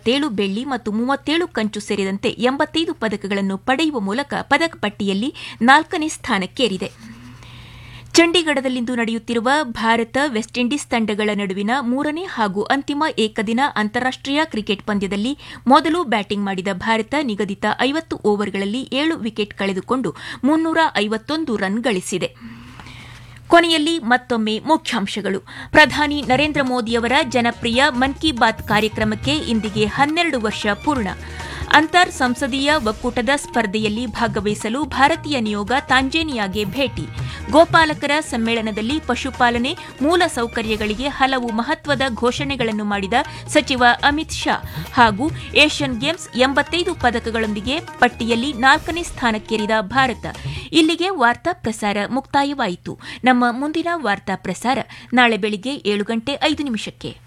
ಇಪ್ಪತ್ತೇಳು ಬೆಳ್ಳಿ ಮತ್ತು ಮೂವತ್ತೇಳು ಕಂಚು ಸೇರಿದಂತೆ ಎಂಬತ್ತೈದು ಪದಕಗಳನ್ನು ಪಡೆಯುವ ಮೂಲಕ ಪದಕ ಪಟ್ಟಿಯಲ್ಲಿ ನಾಲ್ಕನೇ ಸ್ಥಾನಕ್ಕೇರಿದೆ ಚಂಡೀಗಢದಲ್ಲಿಂದು ನಡೆಯುತ್ತಿರುವ ಭಾರತ ವೆಸ್ಟ್ ಇಂಡೀಸ್ ತಂಡಗಳ ನಡುವಿನ ಮೂರನೇ ಹಾಗೂ ಅಂತಿಮ ಏಕದಿನ ಅಂತಾರಾಷ್ಟೀಯ ಕ್ರಿಕೆಟ್ ಪಂದ್ಯದಲ್ಲಿ ಮೊದಲು ಬ್ಯಾಟಿಂಗ್ ಮಾಡಿದ ಭಾರತ ನಿಗದಿತ ಐವತ್ತು ಓವರ್ಗಳಲ್ಲಿ ಏಳು ವಿಕೆಟ್ ಕಳೆದುಕೊಂಡು ಮುನ್ನೂರ ಐವತ್ತೊಂದು ರನ್ ಗಳಿಸಿದೆ ಕೊನೆಯಲ್ಲಿ ಮತ್ತೊಮ್ಮೆ ಮುಖ್ಯಾಂಶಗಳು ಪ್ರಧಾನಿ ನರೇಂದ್ರ ಮೋದಿಯವರ ಜನಪ್ರಿಯ ಮನ್ ಕಿ ಬಾತ್ ಕಾರ್ಯಕ್ರಮಕ್ಕೆ ಇಂದಿಗೆ ಹನ್ನೆರಡು ವರ್ಷ ಪೂರ್ಣ ಅಂತರ್ ಸಂಸದೀಯ ಒಕ್ಕೂಟದ ಸ್ಪರ್ಧೆಯಲ್ಲಿ ಭಾಗವಹಿಸಲು ಭಾರತೀಯ ನಿಯೋಗ ತಾಂಜೇನಿಯಾಗೆ ಭೇಟಿ ಗೋಪಾಲಕರ ಸಮ್ಮೇಳನದಲ್ಲಿ ಪಶುಪಾಲನೆ ಮೂಲ ಸೌಕರ್ಯಗಳಿಗೆ ಹಲವು ಮಹತ್ವದ ಘೋಷಣೆಗಳನ್ನು ಮಾಡಿದ ಸಚಿವ ಅಮಿತ್ ಶಾ ಹಾಗೂ ಏಷ್ಯನ್ ಗೇಮ್ಸ್ ಎಂಬತ್ತೈದು ಪದಕಗಳೊಂದಿಗೆ ಪಟ್ಟಿಯಲ್ಲಿ ನಾಲ್ಕನೇ ಸ್ಥಾನಕ್ಕೇರಿದ ಭಾರತ ಇಲ್ಲಿಗೆ ವಾರ್ತಾ ಪ್ರಸಾರ ಮುಕ್ತಾಯವಾಯಿತು ನಮ್ಮ ಮುಂದಿನ ವಾರ್ತಾ ಪ್ರಸಾರ ನಾಳೆ ಬೆಳಿಗ್ಗೆ ಏಳು ಗಂಟೆ ಐದು ನಿಮಿಷಕ್ಕೆ